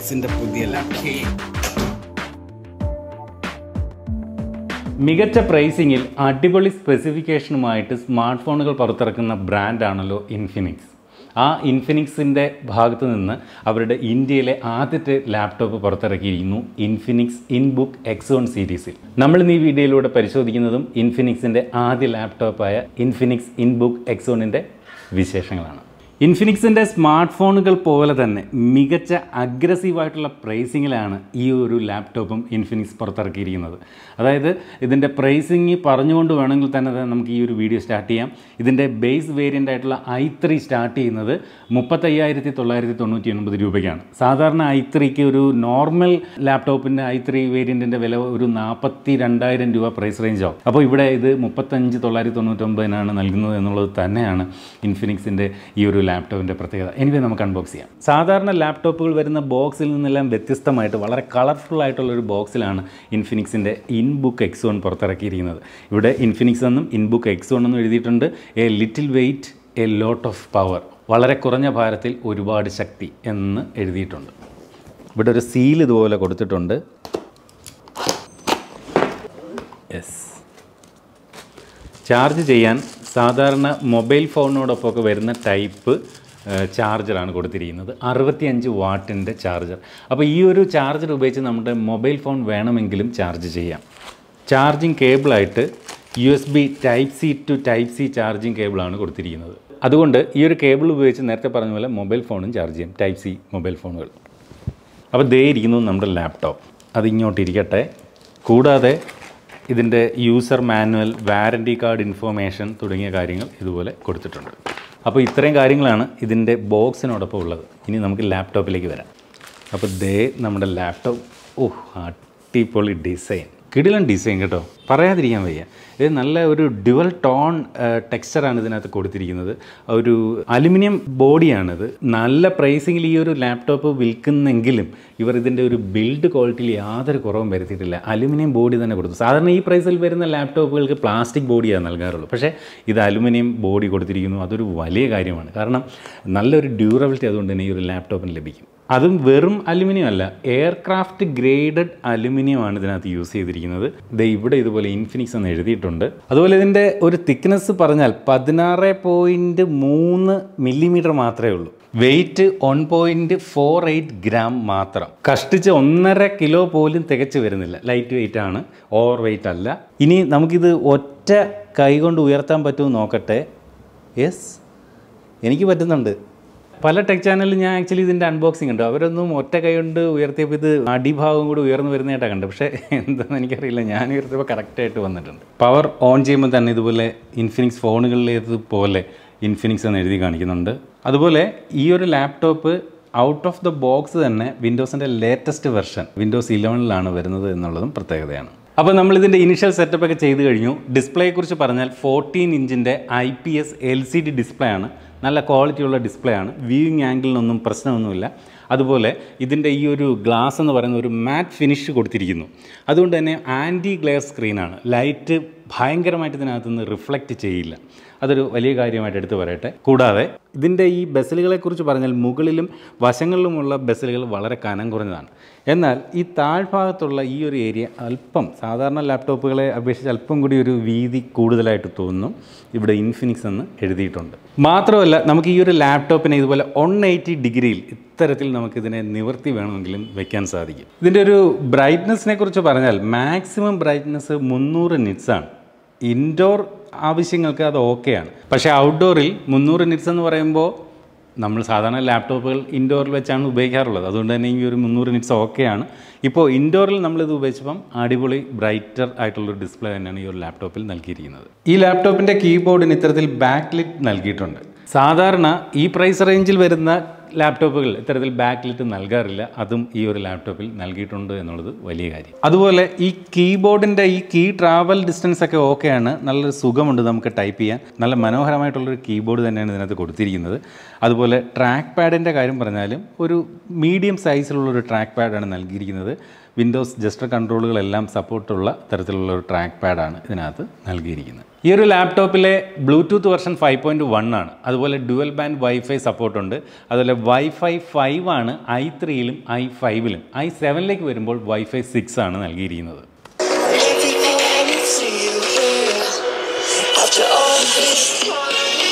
ഇൻഫിനിക്സിന്റെ പുതിയ ലാപ്ടോപ്പ് മികച്ച പ്രൈസിങ്ങിൽ അടിപൊളി സ്പെസിഫിക്കേഷനുമായിട്ട് സ്മാർട്ട് ഫോണുകൾ പുറത്തിറക്കുന്ന ബ്രാൻഡാണല്ലോ ഇൻഫിനിക്സ് ആ ഇൻഫിനിക്സിൻ്റെ ഭാഗത്ത് നിന്ന് അവരുടെ ഇന്ത്യയിലെ ആദ്യത്തെ ലാപ്ടോപ്പ് പുറത്തിറക്കിയിരിക്കുന്നു ഇൻഫിനിക്സ് ഇൻബുക്ക് എക്സ് വൺ സീരീസിൽ നമ്മൾ ഇന്ന് ഈ വീഡിയോയിലൂടെ പരിശോധിക്കുന്നതും ഇൻഫിനിക്സിൻ്റെ ആദ്യ ലാപ്ടോപ്പായ ഇൻഫിനിക്സ് ഇൻബുക്ക് എക്സ് വണ്ണിൻ്റെ വിശേഷങ്ങളാണ് ഇൻഫിനിക്സിൻ്റെ സ്മാർട്ട് ഫോണുകൾ പോലെ തന്നെ മികച്ച അഗ്രസീവായിട്ടുള്ള പ്രൈസിങ്ങിലാണ് ഈ ഒരു ലാപ്ടോപ്പും ഇൻഫിനിക്സ് പുറത്തിറക്കിയിരിക്കുന്നത് അതായത് ഇതിൻ്റെ പ്രൈസിങ് പറഞ്ഞുകൊണ്ട് വേണമെങ്കിൽ തന്നെ അത് നമുക്ക് ഈ ഒരു വീഡിയോ സ്റ്റാർട്ട് ചെയ്യാം ഇതിൻ്റെ ബേസ് വേരിയൻ്റ് ആയിട്ടുള്ള ഐ ത്രീ സ്റ്റാർട്ട് ചെയ്യുന്നത് മുപ്പത്തയ്യായിരത്തി തൊള്ളായിരത്തി തൊണ്ണൂറ്റി ഒൻപത് രൂപയ്ക്കാണ് സാധാരണ ഐ ത്രീക്ക് ഒരു നോർമൽ ലാപ്ടോപ്പിൻ്റെ ഐ ത്രീ വേരിയൻറ്റിൻ്റെ വില ഒരു നാൽപ്പത്തി രണ്ടായിരം രൂപ പ്രൈസ് റേഞ്ച് ആവും അപ്പോൾ ഇവിടെ ഇത് മുപ്പത്തഞ്ച് തൊള്ളായിരത്തി തൊണ്ണൂറ്റൊമ്പതിനാണ് നൽകുന്നത് എന്നുള്ളത് തന്നെയാണ് ഇൻഫിനിക്സിൻ്റെ ഈ ഒരു ലാപ്ടോപ്പിൻ്റെ പ്രത്യേകത എനിവേ നമുക്ക് അൺബോക്സ് ചെയ്യാം സാധാരണ ലാപ്ടോപ്പുകൾ വരുന്ന ബോക്സിൽ നിന്നെല്ലാം വ്യത്യസ്തമായിട്ട് വളരെ കളർഫുൾ ആയിട്ടുള്ള ഒരു ബോക്സിലാണ് ഇൻഫിനിക്സിൻ്റെ ഇൻബുക്ക് എക്സ് വൺ പുറത്തിറക്കിയിരിക്കുന്നത് ഇവിടെ ഇൻഫിനിക്സ് എന്നും ഇൻബുക്ക് എക്സ് വൺ എന്നും എഴുതിയിട്ടുണ്ട് a little weight a lot of power വളരെ കുറഞ്ഞ ഭാരത്തിൽ ഒരുപാട് ശക്തി എന്ന് എഴുതിയിട്ടുണ്ട് ഇവിടെ ഒരു സീൽ ഇതുപോലെ കൊടുത്തിട്ടുണ്ട് യെസ് ചാർജ് ചെയ്യാൻ സാധാരണ മൊബൈൽ ഫോണിനോടൊപ്പമൊക്കെ വരുന്ന ടൈപ്പ് ചാർജറാണ് കൊടുത്തിരിക്കുന്നത് അറുപത്തിയഞ്ച് വാട്ടിൻ്റെ ചാർജർ അപ്പോൾ ഈ ഒരു ചാർജർ ഉപയോഗിച്ച് നമ്മുടെ മൊബൈൽ ഫോൺ വേണമെങ്കിലും ചാർജ് ചെയ്യാം ചാർജിങ് കേബിളായിട്ട് U S B type C to type C charging കേബിളാണ് കൊടുത്തിരിക്കുന്നത് അതുകൊണ്ട് ഈ ഒരു കേബിൾ ഉപയോഗിച്ച് നേരത്തെ പറഞ്ഞ പോലെ മൊബൈൽ ഫോണും ചാർജ് ചെയ്യും ടൈപ്പ് സി മൊബൈൽ ഫോണുകൾ അപ്പോൾ ദേ ഇരിക്കുന്നു നമ്മുടെ ലാപ്ടോപ്പ് അത് ഇങ്ങോട്ട് ഇരിക്കട്ടെ കൂടാതെ ഇതിൻ്റെ user manual warranty card information തുടങ്ങിയ കാര്യങ്ങൾ ഇതുപോലെ കൊടുത്തിട്ടുണ്ട് അപ്പോൾ ഇത്രയും കാര്യങ്ങളാണ് ഇതിൻ്റെ ബോക്സിനോടൊപ്പം ഉള്ളത് ഇനി നമുക്ക് ലാപ്ടോപ്പിലേക്ക് വരാം അപ്പോൾ ദേ നമ്മുടെ ലാപ്ടോപ്പ് ഓഹ് അടിപൊളി ഡിസൈൻ കിടിലൻ ഡിസൈൻ കേട്ടോ പറയാതിരിക്കാൻ വയ്യ ഇത് നല്ല ഒരു ഡ്യുവൽ ടോൺ ടെക്സ്ചറാണ് ഇതിനകത്ത് കൊടുത്തിരിക്കുന്നത് ഒരു അലുമിനിയം ബോഡിയാണിത് നല്ല പ്രൈസിങ്ങിൽ ഈ ഒരു ലാപ്ടോപ്പ് വിൽക്കുന്നെങ്കിലും ഇവർ ഇതിൻ്റെ ഒരു ബിൽഡ് ക്വാളിറ്റിയിൽ യാതൊരു കുറവും വരുത്തിയിട്ടില്ല അലുമിനിയം ബോഡി തന്നെ കൊടുത്തു സാധാരണ ഈ പ്രൈസിൽ വരുന്ന ലാപ്ടോപ്പുകൾക്ക് പ്ലാസ്റ്റിക് ബോഡിയാണ് നൽകാറുള്ളൂ പക്ഷേ ഇത് അലുമിനിയം ബോഡി കൊടുത്തിരിക്കുന്നു അതൊരു വലിയ കാര്യമാണ് കാരണം നല്ലൊരു ഡ്യൂറബിലിറ്റി അതുകൊണ്ട് തന്നെ ഈ ഒരു ലാപ്ടോപ്പിന് ലഭിക്കും അതും വെറും അലുമിനിയം അല്ല എയർക്രാഫ്റ്റ് ഗ്രേഡഡ് അലുമിനിയം ആണ് ഇതിനകത്ത് യൂസ് ചെയ്തിരിക്കുന്നത് ദേ ഇവിടെ ഇതുപോലെ ഇൻഫിനിക്സ് എന്ന് എഴുതിയിട്ടുണ്ട് അതുപോലെ ഇതിൻ്റെ ഒരു തിക്നെസ് പറഞ്ഞാൽ പതിനാറ് പോയിൻറ്റ് മൂന്ന് മില്ലിമീറ്റർ മാത്രമേ ഉള്ളൂ weight one point four eight gram മാത്രം കഷ്ടിച്ച് ഒന്നര കിലോ പോലും തികച്ചു വരുന്നില്ല ലൈറ്റ് വെയിറ്റ് ആണ് ഓവർ വെയിറ്റ് അല്ല ഇനി നമുക്കിത് ഒറ്റ കൈ കൊണ്ട് ഉയർത്താൻ പറ്റുമോ നോക്കട്ടെ യെസ് എനിക്ക് പറ്റുന്നുണ്ട് പല ടെക് ചാനലിൽ ഞാൻ ആക്ച്വലി ഇതിൻ്റെ അൺബോക്സിംഗ് ഉണ്ട് അവരൊന്നും ഒറ്റ കൈ കൊണ്ട് ഉയർത്തിയപ്പോൾ ഇത് അടിഭാഗം കൂടി ഉയർന്നു വരുന്നതായിട്ടാണ് കണ്ടത് പക്ഷേ എന്താണെന്ന് എനിക്കറിയില്ല ഞാൻ ഉയർത്തിയപ്പോൾ കറക്റ്റായിട്ട് വന്നിട്ടുണ്ട് പവർ ഓൺ ചെയ്യുമ്പോൾ തന്നെ ഇതുപോലെ ഇൻഫിനിക്സ് ഫോണുകളിലേതുപോലെ ഇൻഫിനിക്സ് എന്ന് എഴുതി കാണിക്കുന്നുണ്ട് അതുപോലെ ഈ ഒരു laptop out of the box തന്നെ വിൻഡോസിൻ്റെ ലേറ്റസ്റ്റ് വെർഷൻ വിൻഡോസ് ഇലവനിലാണ് വരുന്നത് എന്നുള്ളതും പ്രത്യേകതയാണ് അപ്പോൾ നമ്മൾ ഇതിൻ്റെ ഇനിഷ്യൽ സെറ്റപ്പ് ഒക്കെ ചെയ്ത് കഴിഞ്ഞു ഡിസ്പ്ലേയെക്കുറിച്ച് പറഞ്ഞാൽ ഫോർട്ടീൻ ഇഞ്ചിൻ്റെ I P S L C D display ആണ് നല്ല ക്വാളിറ്റിയുള്ള ഡിസ്പ്ലേ ആണ് വ്യൂയിങ് ആംഗിളിനൊന്നും പ്രശ്നമൊന്നുമില്ല അതുപോലെ ഇതിൻ്റെ ഈ ഒരു ഗ്ലാസ് എന്ന് പറയുന്ന ഒരു മാറ്റ് ഫിനിഷ് കൊടുത്തിരിക്കുന്നു അതുകൊണ്ട് തന്നെ ആൻറ്റി ഗ്ലെയർ സ്ക്രീനാണ് ലൈറ്റ് ഭയങ്കരമായിട്ട് ഇതിനകത്ത് നിന്ന് റിഫ്ലക്റ്റ് ചെയ്യില്ല അതൊരു വലിയ കാര്യമായിട്ട് എടുത്തു പറയട്ടെ കൂടാതെ ഇതിൻ്റെ ഈ ബസലുകളെക്കുറിച്ച് പറഞ്ഞാൽ മുകളിലും വശങ്ങളിലുമുള്ള ബസലുകൾ വളരെ കനം കുറഞ്ഞതാണ് എന്നാൽ ഈ താഴ്ഭാഗത്തുള്ള ഈ ഒരു ഏരിയ അല്പം സാധാരണ ലാപ്ടോപ്പുകളെ അപേക്ഷിച്ച് അല്പം കൂടി ഒരു വീതി കൂടുതലായിട്ട് തോന്നുന്നു ഇവിടെ ഇൻഫിനിക്സ് എന്ന് എഴുതിയിട്ടുണ്ട് മാത്രമല്ല നമുക്ക് ഈ ഒരു ലാപ്ടോപ്പിനെ ഇതുപോലെ വൺ എയ്റ്റി ഡിഗ്രിയിൽ ഇത്തരത്തിൽ നമുക്കിതിനെ നിവർത്തി വേണമെങ്കിലും വെക്കാൻ സാധിക്കും ഇതിൻ്റെ ഒരു ബ്രൈറ്റ്നസ്സിനെ കുറിച്ച് പറഞ്ഞാൽ മാക്സിമം ബ്രൈറ്റ്നസ് മുന്നൂറ് നിറ്റ്സാണ് ഇൻഡോർ ആവശ്യങ്ങൾക്ക് അത് ഓക്കെയാണ് പക്ഷേ ഔട്ട്ഡോറിൽ മുന്നൂറ് നിറ്റ്സ് എന്ന് പറയുമ്പോൾ നമ്മൾ സാധാരണ ലാപ്ടോപ്പുകൾ ഇൻഡോറിൽ വെച്ചാണ് ഉപയോഗിക്കാറുള്ളത് അതുകൊണ്ട് തന്നെ ഈ ഒരു മുന്നൂറ് നിറ്റ്സ് ഓക്കെയാണ് ഇപ്പോൾ ഇൻഡോറിൽ നമ്മളിത് ഉപയോഗിച്ചപ്പം അടിപൊളി ബ്രൈറ്റർ ആയിട്ടുള്ളൊരു ഡിസ്പ്ലേ തന്നെയാണ് ഈ ഒരു ലാപ്ടോപ്പിൽ നൽകിയിരിക്കുന്നത് ഈ ലാപ്ടോപ്പിൻ്റെ കീബോർഡിന് ഇത്തരത്തിൽ ബാക്ക് ലിറ്റ് നൽകിയിട്ടുണ്ട് സാധാരണ ഈ പ്രൈസ് റേഞ്ചിൽ വരുന്ന ലാപ്ടോപ്പുകൾ ഇത്തരത്തിൽ ബാക്ക് ലിറ്റ് നൽകാറില്ല അതും ഈ ഒരു ലാപ്ടോപ്പിൽ നൽകിയിട്ടുണ്ട് എന്നുള്ളത് വലിയ കാര്യം അതുപോലെ ഈ കീബോർഡിൻ്റെ ഈ കീ ട്രാവൽ ഡിസ്റ്റൻസ് ഒക്കെ ഓക്കെയാണ് നല്ലൊരു സുഖമുണ്ട് നമുക്ക് ടൈപ്പ് ചെയ്യാൻ നല്ല മനോഹരമായിട്ടുള്ളൊരു കീബോർഡ് തന്നെയാണ് ഇതിനകത്ത് കൊടുത്തിരിക്കുന്നത് അതുപോലെ ട്രാക്ക് പാഡിൻ്റെ കാര്യം പറഞ്ഞാലും ഒരു മീഡിയം സൈസിലുള്ളൊരു ട്രാക്ക് പാഡാണ് നൽകിയിരിക്കുന്നത് വിൻഡോസ് ജസ്റ്റർ കൺട്രോളുകളെല്ലാം സപ്പോർട്ടുള്ള തരത്തിലുള്ള ഒരു ട്രാക്ക് പാഡാണ് ഇതിനകത്ത് നൽകിയിരിക്കുന്നത് ഈ ഒരു ലാപ്ടോപ്പിലെ Bluetooth version five point one ആണ് അതുപോലെ ഡുവൽ ബാൻഡ് വൈഫൈ സപ്പോർട്ടുണ്ട് അതുപോലെ വൈഫൈ ഫൈവ് ആണ് ഐ ത്രീയിലും ഐ ഫൈവിലും ഐ സെവനിലേക്ക് വരുമ്പോൾ വൈഫൈ സിക്സ് ആണ് നൽകിയിരിക്കുന്നത് Everything I need to you here. After all this time.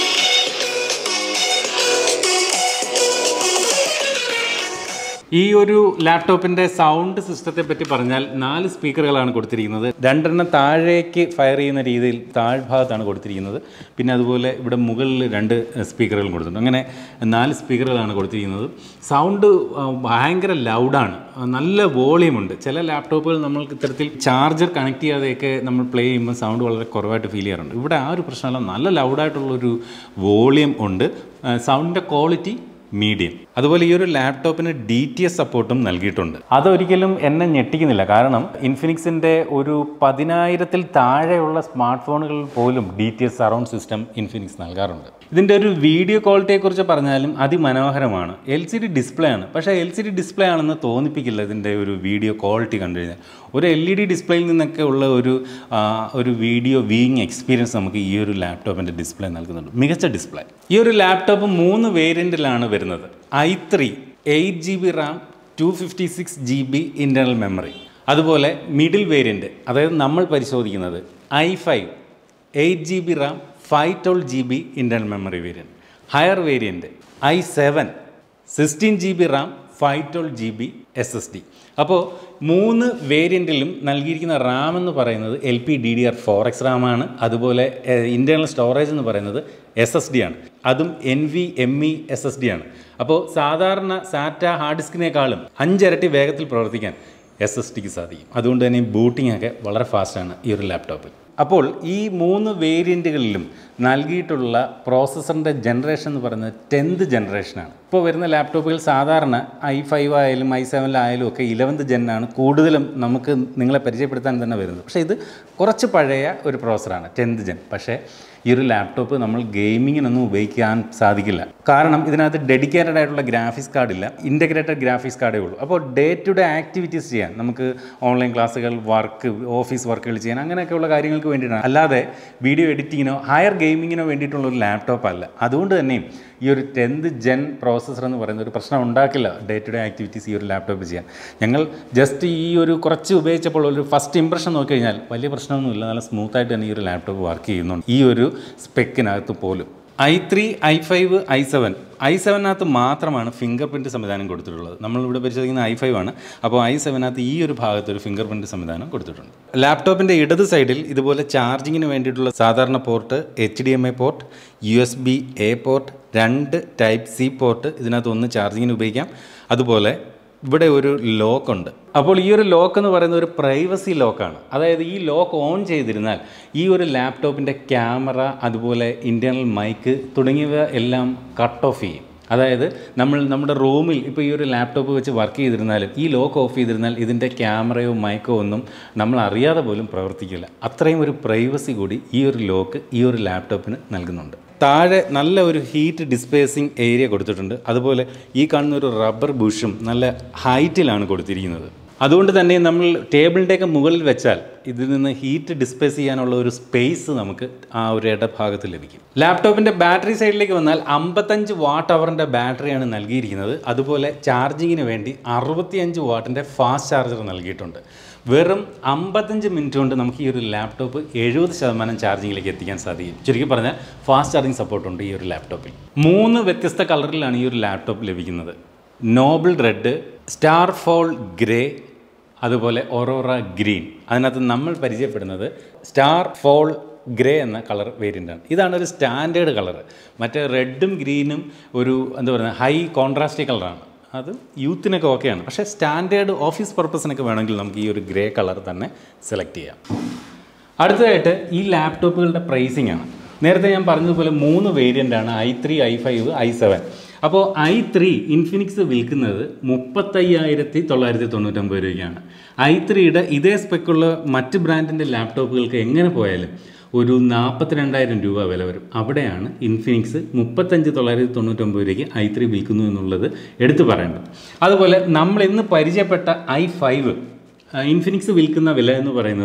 ഈ ഒരു ലാപ്ടോപ്പിൻ്റെ സൗണ്ട് സിസ്റ്റത്തെ പറ്റി പറഞ്ഞാൽ നാല് സ്പീക്കറുകളാണ് കൊടുത്തിരിക്കുന്നത് രണ്ടെണ്ണം താഴേക്ക് ഫയർ ചെയ്യുന്ന രീതിയിൽ താഴ്ഭാഗത്താണ് കൊടുത്തിരിക്കുന്നത് പിന്നെ അതുപോലെ ഇവിടെ മുകളിൽ രണ്ട് സ്പീക്കറുകളും കൊടുത്തിട്ടുണ്ട് അങ്ങനെ നാല് സ്പീക്കറുകളാണ് കൊടുത്തിരിക്കുന്നത് സൗണ്ട് ആ, ഭയങ്കര ലൗഡാണ് നല്ല വോളിയം ഉണ്ട് ചില ലാപ്ടോപ്പുകൾ നമ്മൾക്ക് ഇത്തരത്തിൽ ചാർജർ കണക്ട് ചെയ്യാതെയൊക്കെ നമ്മൾ പ്ലേ ചെയ്യുമ്പോൾ സൗണ്ട് വളരെ കുറവായിട്ട് ഫീൽ ചെയ്യാറുണ്ട് ഇവിടെ ആ ഒരു പ്രശ്നമല്ല നല്ല ലൗഡായിട്ടുള്ളൊരു വോളിയം ഉണ്ട് സൗണ്ടിൻ്റെ ക്വാളിറ്റി മീഡിയം അതുപോലെ ഈ ഒരു ലാപ്ടോപ്പിന് ഡി ടി എസ് സപ്പോർട്ടും നൽകിയിട്ടുണ്ട് അതൊരിക്കലും എന്നെ ഞെട്ടിക്കുന്നില്ല കാരണം ഇൻഫിനിക്സിൻ്റെ ഒരു പതിനായിരത്തിൽ താഴെയുള്ള സ്മാർട്ട് ഫോണുകളിൽ പോലും D T S surround system Infinix നൽകാറുണ്ട് ഇതിൻ്റെ ഒരു വീഡിയോ ക്വാളിറ്റിയെക്കുറിച്ച് പറഞ്ഞാലും അതിമനോഹരമാണ് എൽ സി ഡി ഡിസ്പ്ലേ ആണ് പക്ഷേ എൽ സി ഡി ഡിസ്പ്ലേ ആണെന്ന് തോന്നിപ്പിക്കില്ല ഇതിൻ്റെ ഒരു വീഡിയോ ക്വാളിറ്റി കണ്ടു കഴിഞ്ഞാൽ ഒരു എൽ ഇ ഡി ഡിസ്പ്ലേയിൽ നിന്നൊക്കെ ഉള്ള ഒരു ആ, ഒരു വീഡിയോ വ്യൂയിങ് എക്സ്പീരിയൻസ് നമുക്ക് ഈ ഒരു ലാപ്ടോപ്പിൻ്റെ ഡിസ്പ്ലേ നൽകുന്നുണ്ട് മികച്ച ഡിസ്പ്ലേ ഈ ഒരു ലാപ്ടോപ്പ് മൂന്ന് വേരിയൻറ്റിലാണ് വരുന്നത് I three eight G B RAM two fifty six G B internal memory അതുപോലെ മിഡിൽ വേരിയൻറ്റ് അതായത് നമ്മൾ പരിശോധിക്കുന്നത് I five eight G B RAM five twelve G B internal memory variant higher variant I seven sixteen G B RAM five twelve G B S S D അപ്പോൾ മൂന്ന് വേരിയൻറ്റിലും നൽകിയിരിക്കുന്ന RAM എന്ന് പറയുന്നത് L P D D R four X RAM ആണ് അതുപോലെ internal storage എന്ന് പറയുന്നത് എസ് എസ് ഡി ആണ് അതും N V M E S S D ആണ് അപ്പോൾ സാധാരണ സാറ്റ ഹാർഡ് ഡിസ്കിനേക്കാളും അഞ്ചിരട്ടി വേഗത്തിൽ പ്രവർത്തിക്കാൻ എസ് എസ് ടിക്ക് സാധിക്കും അതുകൊണ്ട് തന്നെ ബൂട്ടിംഗ് ഒക്കെ വളരെ ഫാസ്റ്റാണ് ഈ ഒരു ലാപ്ടോപ്പിൽ അപ്പോൾ ഈ മൂന്ന് വേരിയൻറ്റുകളിലും നൽകിയിട്ടുള്ള പ്രോസസ്സറിൻ്റെ ജനറേഷൻ എന്ന് പറയുന്നത് ടെൻത്ത് ജനറേഷനാണ് ഇപ്പോൾ വരുന്ന ലാപ്ടോപ്പുകൾ സാധാരണ ഐ ഫൈവ് ആയാലും ഐ സെവനിലായാലും ഒക്കെ ഇലവൻത്ത് ജെന്നാണ് കൂടുതലും നമുക്ക് നിങ്ങളെ പരിചയപ്പെടുത്താൻ തന്നെ വരുന്നത് പക്ഷേ ഇത് കുറച്ച് പഴയ ഒരു പ്രോസസ്സറാണ് ടെൻത്ത് ജെൻ പക്ഷേ ഈ ഒരു ലാപ്ടോപ്പ് നമ്മൾ ഗെയിമിങ്ങിനൊന്നും ഉപയോഗിക്കാൻ സാധിക്കില്ല കാരണം ഇതിനകത്ത് ഡെഡിക്കേറ്റഡ് ആയിട്ടുള്ള ഗ്രാഫിക്സ് കാർഡില്ല ഇൻ്റഗ്രേറ്റഡ് ഗ്രാഫിക്സ് കാർഡേ ഉള്ളൂ അപ്പോൾ ഡേ ടു ഡേ ആക്ടിവിറ്റീസ് ചെയ്യാൻ നമുക്ക് ഓൺലൈൻ ക്ലാസ്സുകൾ വർക്ക് ഓഫീസ് വർക്കുകൾ ചെയ്യാൻ അങ്ങനെയൊക്കെയുള്ള കാര്യങ്ങൾക്ക് വേണ്ടിയിട്ടാണ് അല്ലാതെ വീഡിയോ എഡിറ്റിങ്ങിനോ ഹയർ ഗെയിമിങ്ങിനോ വേണ്ടിയിട്ടുള്ള ഒരു ലാപ്ടോപ്പ് അല്ല അതുകൊണ്ട് തന്നെയും ഈ ഒരു ടെൻത്ത് ജെൻ പ്രോസസ്സർ എന്ന് പറയുന്ന ഒരു പ്രശ്നം ഉണ്ടാക്കില്ല ഡേ ടു ഡേ ആക്ടിവിറ്റീസ് ഈ ഒരു ലാപ്ടോപ്പ് ചെയ്യാൻ ഞങ്ങൾ ജസ്റ്റ് ഈ ഒരു കുറച്ച് ഉപയോഗിച്ചപ്പോൾ ഒരു ഫസ്റ്റ് ഇംപ്രഷൻ നോക്കി കഴിഞ്ഞാൽ വലിയ പ്രശ്നമൊന്നുമില്ല നല്ല സ്മൂത്തായിട്ട് തന്നെ ഈ ഒരു ലാപ്ടോപ്പ് വർക്ക് ചെയ്യുന്നുണ്ട് ഈ ഒരു സ്പെക്കിനകത്ത് പോലും I three I five I seven I സെവനകത്ത് മാത്രമാണ് ഫിംഗർ പ്രിൻറ്റ് സംവിധാനം കൊടുത്തിട്ടുള്ളത് നമ്മളിവിടെ പരിശോധിക്കുന്ന ഐ ഫൈവ് ആണ് അപ്പോൾ ഐ സെവനകത്ത് ഈ ഒരു ഭാഗത്ത് ഒരു ഫിംഗർ പ്രിൻറ്റ് സംവിധാനം കൊടുത്തിട്ടുണ്ട് ലാപ്ടോപ്പിൻ്റെ ഇടത് സൈഡിൽ ഇതുപോലെ ചാർജിങ്ങിന് വേണ്ടിയിട്ടുള്ള സാധാരണ port H D M I port U S B A port രണ്ട് ടൈപ്പ് സി പോർട്ട് ഇതിനകത്ത് ഒന്ന് ചാർജിങ്ങിന് ഉപയോഗിക്കാം അതുപോലെ ഇവിടെ ഒരു ലോക്ക് ഉണ്ട് അപ്പോൾ ഈ ഒരു ലോക്ക് എന്ന് പറയുന്നത് ഒരു പ്രൈവസി ലോക്കാണ് അതായത് ഈ ലോക്ക് ഓൺ ചെയ്തിരുന്നാൽ ഈ ഒരു ലാപ്ടോപ്പിൻ്റെ ക്യാമറ അതുപോലെ ഇൻറ്റേർണൽ മൈക്ക് തുടങ്ങിയവ എല്ലാം കട്ട് ഓഫ് ചെയ്യും അതായത് നമ്മൾ നമ്മുടെ റൂമിൽ ഇപ്പോൾ ഈ ഒരു ലാപ്ടോപ്പ് വെച്ച് വർക്ക് ചെയ്തിരുന്നാലും ഈ ലോക്ക് ഓഫ് ചെയ്തിരുന്നാൽ ഇതിൻ്റെ ക്യാമറയോ മൈക്കോ ഒന്നും നമ്മൾ അറിയാതെ പോലും പ്രവർത്തിക്കില്ല അത്രയും ഒരു പ്രൈവസി കൂടി ഈ ഒരു ലോക്ക് ഈ ഒരു ലാപ്ടോപ്പിന് നൽകുന്നുണ്ട് താഴെ നല്ല ഒരു ഹീറ്റ് ഡിസ്പേസിങ് ഏരിയ കൊടുത്തിട്ടുണ്ട് അതുപോലെ ഈ കാണുന്ന ഒരു റബ്ബർ ബുഷും നല്ല ഹൈറ്റിലാണ് കൊടുത്തിരിക്കുന്നത് അതുകൊണ്ട് തന്നെ നമ്മൾ ടേബിളിൻ്റെയൊക്കെ മുകളിൽ വെച്ചാൽ ഇതിൽ നിന്ന് ഹീറ്റ് ഡിസ്പേസ് ചെയ്യാനുള്ള ഒരു സ്പേസ് നമുക്ക് ആ ഒരു ഇടഭാഗത്ത് ലഭിക്കും ലാപ്ടോപ്പിൻ്റെ ബാറ്ററി സൈഡിലേക്ക് വന്നാൽ അമ്പത്തഞ്ച് വാട്ട് അവറിൻ്റെ ബാറ്ററിയാണ് നൽകിയിരിക്കുന്നത് അതുപോലെ ചാർജിങ്ങിന് വേണ്ടി അറുപത്തിയഞ്ച് വാട്ടിൻ്റെ ഫാസ്റ്റ് ചാർജർ നൽകിയിട്ടുണ്ട് വെറും അമ്പത്തഞ്ച് മിനിറ്റ് കൊണ്ട് നമുക്ക് ഈ ഒരു ലാപ്ടോപ്പ് എഴുപത് ശതമാനം ചാർജിങ്ങിലേക്ക് എത്തിക്കാൻ സാധിക്കും ചുരുക്കി പറഞ്ഞാൽ ഫാസ്റ്റ് ചാർജിങ് സപ്പോർട്ടുണ്ട് ഈ ഒരു ലാപ്ടോപ്പിൽ മൂന്ന് വ്യത്യസ്ത കളറിലാണ് ഈ ഒരു ലാപ്ടോപ്പ് ലഭിക്കുന്നത് noble red star fall grey അതുപോലെ ഒറോറ ഗ്രീൻ അതിനകത്ത് നമ്മൾ പരിചയപ്പെടുന്നത് സ്റ്റാർ ഫോൾ ഗ്രേ എന്ന കളർ വേരിയൻ്റാണ് ഇതാണ് ഒരു സ്റ്റാൻഡേർഡ് കളർ മറ്റേ റെഡും ഗ്രീനും ഒരു എന്താ പറയുക ഹൈ കോൺട്രാസ്റ്റി കളറാണ് അത് യൂത്തിനൊക്കെ ഓക്കെയാണ് പക്ഷേ സ്റ്റാൻഡേർഡ് ഓഫീസ് പർപ്പസിനൊക്കെ വേണമെങ്കിൽ നമുക്ക് ഈ ഒരു ഗ്രേ കളർ തന്നെ സെലക്ട് ചെയ്യാം അടുത്തതായിട്ട് ഈ ലാപ്ടോപ്പുകളുടെ പ്രൈസിംഗ് ആണ് നേരത്തെ ഞാൻ പറഞ്ഞതുപോലെ മൂന്ന് വേരിയൻ്റ് ആണ് I three I five I seven അപ്പോൾ ഐ ത്രീ ഇൻഫിനിക്സ് വിൽക്കുന്നത് മുപ്പത്തയ്യായിരത്തി തൊള്ളായിരത്തി തൊണ്ണൂറ്റൊമ്പത് രൂപയ്ക്കാണ് ഐ ത്രീയുടെ ഇതേ സ്പെക്കുള്ള മറ്റ് ബ്രാൻഡിൻ്റെ ലാപ്ടോപ്പുകൾക്ക് എങ്ങനെ പോയാലും ഒരു നാൽപ്പത്തിരണ്ടായിരം രൂപ വില വരും അവിടെയാണ് ഇൻഫിനിക്സ് മുപ്പത്തഞ്ച് തൊള്ളായിരത്തി തൊണ്ണൂറ്റൊമ്പത് രൂപയ്ക്ക് ഐ ത്രീ വിൽക്കുന്നു എന്നുള്ളത് എടുത്തു പറയേണ്ടത് അതുപോലെ നമ്മൾ ഇന്ന് പരിചയപ്പെട്ട ഐ ഫൈവ് ഇൻഫിനിക്സ് വിൽക്കുന്ന വില എന്ന് പറയുന്നത്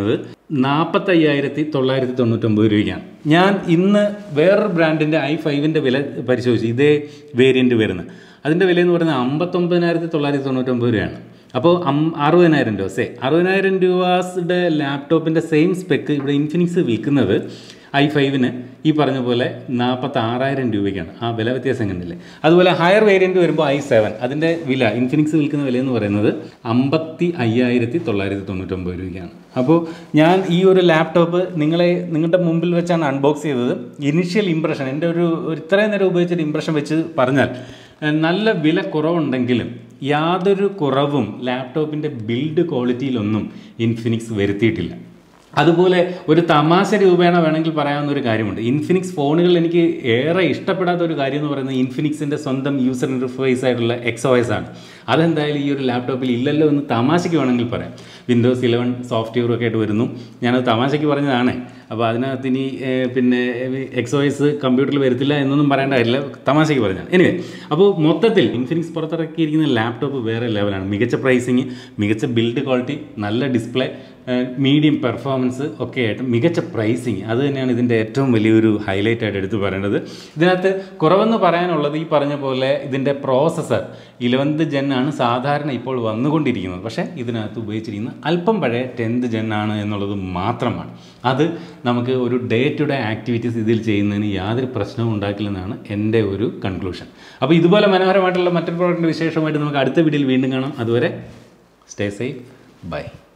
നാൽപ്പത്തയ്യായിരത്തി തൊള്ളായിരത്തി തൊണ്ണൂറ്റൊമ്പത് രൂപയ്ക്കാണ് ഞാൻ ഇന്ന് വേറൊരു ബ്രാൻഡിൻ്റെ ഐ ഫൈവിൻ്റെ വില പരിശോധിച്ചു ഇതേ വേരിയൻ്റ് വരുന്നത് അതിൻ്റെ വില എന്ന് പറയുന്നത് അമ്പത്തൊമ്പതിനായിരത്തി തൊള്ളായിരത്തി തൊണ്ണൂറ്റൊമ്പത് രൂപയാണ് അപ്പോൾ അം അറുപതിനായിരം രൂപ സേ അറുപതിനായിരം രൂപയുടെ ലാപ്ടോപ്പിൻ്റെ സെയിം സ്പെക്ക് ഇവിടെ ഇൻഫിനിക്സ് വിൽക്കുന്നത് ഐ ഫൈവിന് ഈ പറഞ്ഞ പോലെ നാൽപ്പത്തി ആറായിരം രൂപയ്ക്കാണ് ആ വില വ്യത്യാസം കണ്ടില്ലേ അതുപോലെ ഹയർ വേരിയൻറ്റ് വരുമ്പോൾ ഐ സെവൻ അതിൻ്റെ വില ഇൻഫിനിക്സ് വിൽക്കുന്ന വില എന്ന് പറയുന്നത് അമ്പത്തി അയ്യായിരത്തി തൊള്ളായിരത്തി തൊണ്ണൂറ്റൊമ്പത് രൂപയ്ക്കാണ് അപ്പോൾ ഞാൻ ഈ ഒരു ലാപ്ടോപ്പ് നിങ്ങളെ നിങ്ങളുടെ മുമ്പിൽ വെച്ചാണ് അൺബോക്സ് ചെയ്തത് ഇനിഷ്യൽ ഇമ്പ്രഷൻ എൻ്റെ ഒരു ഒരു ഇത്രയും നേരം ഉപയോഗിച്ചൊരു ഇമ്പ്രഷൻ വെച്ച് പറഞ്ഞാൽ ഏഹ്, നല്ല വില കുറവുണ്ടെങ്കിലും യാതൊരു കുറവും ലാപ്ടോപ്പിൻ്റെ ബിൽഡ് ക്വാളിറ്റിയിലൊന്നും ഇൻഫിനിക്സ് വരുത്തിയിട്ടില്ല അതുപോലെ ഒരു തമാശ രൂപേണ വേണമെങ്കിൽ പറയാവുന്ന ഒരു കാര്യമുണ്ട് ഇൻഫിനിക്സ് ഫോണുകൾ എനിക്ക് ഏറെ ഇഷ്ടപ്പെടാത്ത ഒരു കാര്യം എന്ന് പറയുന്നത് ഇൻഫിനിക്സിൻ്റെ സ്വന്തം യൂസർ ഇൻ്റർഫേസ് ആയിട്ടുള്ള എക്സ് OS ആണ് അതെന്തായാലും ഈ ഒരു ലാപ്ടോപ്പിൽ ഇല്ലല്ലോ എന്ന് തമാശയ്ക്ക് വേണമെങ്കിൽ പറയാം വിൻഡോസ് ഇലവൻ സോഫ്റ്റ്വെയർ ഒക്കെ ആയിട്ട് വരുന്നു ഞാനത് തമാശയ്ക്ക് പറഞ്ഞതാണ് അപ്പോൾ അതിനകത്ത് ഇനി ഏഹ്, പിന്നെ എക്സ് ഒ എസ് കമ്പ്യൂട്ടറിൽ വരത്തില്ല എന്നൊന്നും പറയേണ്ട കാര്യമില്ല തമാശയ്ക്ക് പറഞ്ഞാണ് എനിവേ അപ്പോൾ മൊത്തത്തിൽ ഇൻഫിനിക്സ് പുറത്തിറക്കിയിരിക്കുന്ന ലാപ്ടോപ്പ് വേറെ ലെവലാണ് മികച്ച പ്രൈസിങ് മികച്ച ബിൽഡ് ക്വാളിറ്റി നല്ല ഡിസ്പ്ലേ മീഡിയം പെർഫോമൻസ് ഒക്കെ ആയിട്ട് മികച്ച പ്രൈസിങ് അത് തന്നെയാണ് ഇതിൻ്റെ ഏറ്റവും വലിയൊരു ഹൈലൈറ്റ് ആയിട്ട് എടുത്തു പറയേണ്ടത് ഇതിനകത്ത് കുറവെന്ന് പറയാനുള്ളത് ഈ പറഞ്ഞ പോലെ ഇതിൻ്റെ പ്രോസസ്സർ ഇലവൻത്ത് ജെൻ ആണ് സാധാരണ ഇപ്പോൾ വന്നുകൊണ്ടിരിക്കുന്നത് പക്ഷേ ഇതിനകത്ത് ഉപയോഗിച്ചിരിക്കുന്ന അല്പം പഴയ ടെൻത്ത് ജെൻ ആണ് എന്നുള്ളത് മാത്രമാണ് അത് നമുക്ക് ഒരു ഡേ ടു ഡേ ആക്ടിവിറ്റീസ് ഇതിൽ ചെയ്യുന്നതിന് യാതൊരു പ്രശ്നവും ഉണ്ടാക്കില്ലെന്നാണ് എൻ്റെ ഒരു കൺക്ലൂഷൻ അപ്പോൾ ഇതുപോലെ മനോഹരമായിട്ടുള്ള മറ്റൊരു പ്രോഡക്റ്റിൻ്റെ വിശേഷമായിട്ട് നമുക്ക് അടുത്ത വീഡിയോയിൽ വീണ്ടും കാണാം അതുവരെ സ്റ്റേ സേഫ് ബൈ